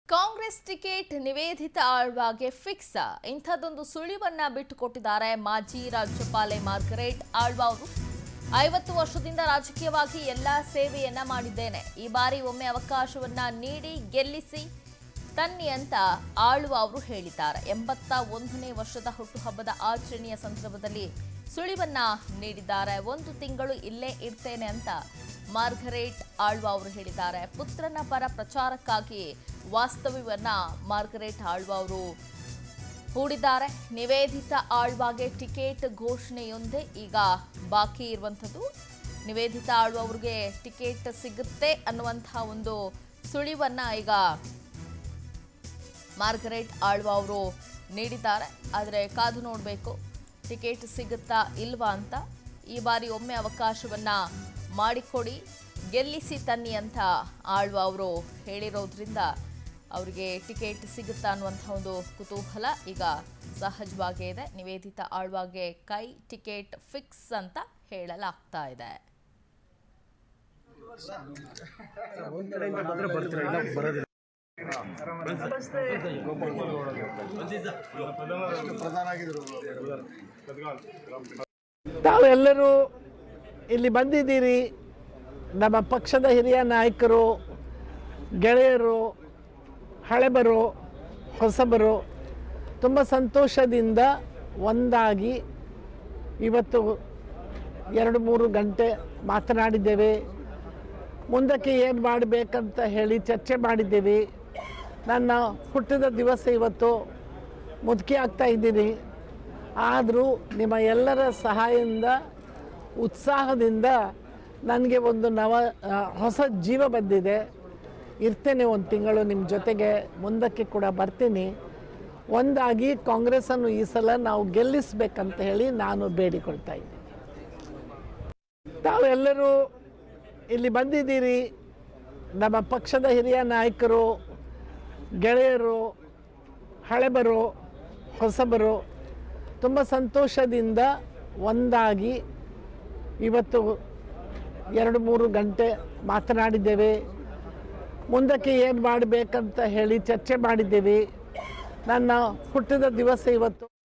Congress ticket Niveditha ಆಳ್ವಾಗೆ fix ಇಂಥದ್ದೊಂದು ಸುಳಿವನ್ನ ಬಿಟ್ಟುಕೊಟ್ಟಿದ್ದಾರೆ ಮಾಜಿ ರಾಜ್ಯಪಾಲೆ ಮಾರ್ಗರೇಟ್ ಆಳ್ವಾ ಅವರು ಐವತ್ತು ವರ್ಷದಿಂದ ರಾಜಕೀಯವಾಗಿ ಎಲ್ಲಾ ಸೇವೆಯನ್ನ ಮಾಡಿದ್ದೇನೆ ಈ ಬಾರಿ ಒಮ್ಮೆ ಅವಕಾಶವನ್ನ ನೀಡಿ ಗೆಲ್ಲಿಸಿ ತನ್ನಿ ಅಂತ ಆಳ್ವ ಅವರು ಹೇಳಿದ್ದಾರೆ ಎಂಬತ್ತ ಒಂದನೇ ವರ್ಷದ ಹುಟ್ಟುಹಬ್ಬದ ಆಚರಣೆಯ ಸಂದರ್ಭದಲ್ಲಿ ಸುಳಿವನ್ನ ನೀಡಿದ್ದಾರೆ ಒಂದು ತಿಂಗಳು ಇಲ್ಲೇ ಇರ್ತೇನೆ ಅಂತ ಮಾರ್ಗರೇಟ್ ಆಳ್ವ ಅವರು ಹೇಳಿದ್ದಾರೆ ಪುತ್ರನ ಪರ ಪ್ರಚಾರಕ್ಕಾಗಿ ವಾಸ್ತವ್ಯವನ್ನ ಮಾರ್ಗರೇಟ್ ಆಳ್ವ ಅವರು ಹೂಡಿದ್ದಾರೆ ನಿವೇದಿತ ಆಳ್ವಾಗೆ ಟಿಕೆಟ್ ಘೋಷಣೆಯೊಂದೇ ಈಗ ಬಾಕಿ ಇರುವಂಥದ್ದು ನಿವೇದಿತ ಆಳ್ವ ಅವ್ರಿಗೆ ಟಿಕೆಟ್ ಸಿಗುತ್ತೆ ಅನ್ನುವಂತಹ ಒಂದು ಸುಳಿವನ್ನ ಈಗ ಮಾರ್ಗರೇಟ್ ಆಳ್ವ ಅವರು ನೀಡಿದ್ದಾರೆ ಆದರೆ ಕಾದು ನೋಡಬೇಕು ಟಿಕೆಟ್ ಸಿಗುತ್ತಾ ಇಲ್ವಾ ಅಂತ ಈ ಬಾರಿ ಒಮ್ಮೆ ಅವಕಾಶವನ್ನ ಮಾಡಿಕೊಡಿ ಗೆಲ್ಲಿಸಿ ತನ್ನಿ ಅಂತ ಆಳ್ವ ಅವರು ಹೇಳಿರೋದ್ರಿಂದ ಅವರಿಗೆ ಟಿಕೆಟ್ ಸಿಗುತ್ತಾ ಅನ್ನುವಂಥ ಒಂದು ಕುತೂಹಲ ಈಗ ಸಹಜವಾಗೇ ಇದೆ ನಿವೇದಿತ ಆಳ್ವಾಗೆ ಕೈ ಟಿಕೆಟ್ ಫಿಕ್ಸ್ ಅಂತ ಹೇಳಲಾಗ್ತಾ ಇದೆ ತಾವೆಲ್ಲರೂ ಇಲ್ಲಿ ಬಂದಿದ್ದೀರಿ ನಮ್ಮ ಪಕ್ಷದ ಹಿರಿಯ ನಾಯಕರು ಗೆಳೆಯರು ಹಳೆಬರು ಹೊಸಬರು ತುಂಬ ಸಂತೋಷದಿಂದ ಒಂದಾಗಿ ಇವತ್ತು ಎರಡು ಮೂರು ಗಂಟೆ ಮಾತನಾಡಿದ್ದೇವೆ ಮುಂದಕ್ಕೆ ಏನು ಮಾಡಬೇಕಂತ ಹೇಳಿ ಚರ್ಚೆ ಮಾಡಿದ್ದೀವಿ ನನ್ನ ಹುಟ್ಟಿದ ದಿವಸ ಇವತ್ತು ಮುದುಕಿ ಆಗ್ತಾ ಇದ್ದೀನಿ ಆದರೂ ನಿಮ್ಮ ಎಲ್ಲರ ಸಹಾಯದಿಂದ ಉತ್ಸಾಹದಿಂದ ನನಗೆ ಒಂದು ನವ ಆ, ಹೊಸ ಜೀವ ಬಂದಿದೆ ಇರ್ತೇನೆ ಒಂದು ತಿಂಗಳು ನಿಮ್ಮ ಜೊತೆಗೆ ಮುಂದಕ್ಕೆ ಕೂಡ ಬರ್ತೀನಿ ಒಂದಾಗಿ ಕಾಂಗ್ರೆಸ್ಸನ್ನು ಈ ಸಲ ನಾವು ಗೆಲ್ಲಿಸ್ಬೇಕಂತ ಹೇಳಿ ನಾನು ಬೇಡಿಕೊಳ್ತಾ ಇದ್ದೀನಿ ತಾವೆಲ್ಲರೂ ಇಲ್ಲಿ ಬಂದಿದ್ದೀರಿ ನಮ್ಮ ಪಕ್ಷದ ಹಿರಿಯ ನಾಯಕರು ಗೆಳೆಯರು ಹಳೆಬರು ಹೊಸಬರು ತುಂಬ ಸಂತೋಷದಿಂದ ಒಂದಾಗಿ ಇವತ್ತು ಎರಡು ಮೂರು ಗಂಟೆ ಮಾತನಾಡಿದ್ದೇವೆ ಮುಂದಕ್ಕೆ ಏನು ಮಾಡಬೇಕಂತ ಹೇಳಿ ಚರ್ಚೆ ಮಾಡಿದ್ದೀವಿ ನನ್ನ ಹುಟ್ಟಿದ ದಿವಸ ಇವತ್ತು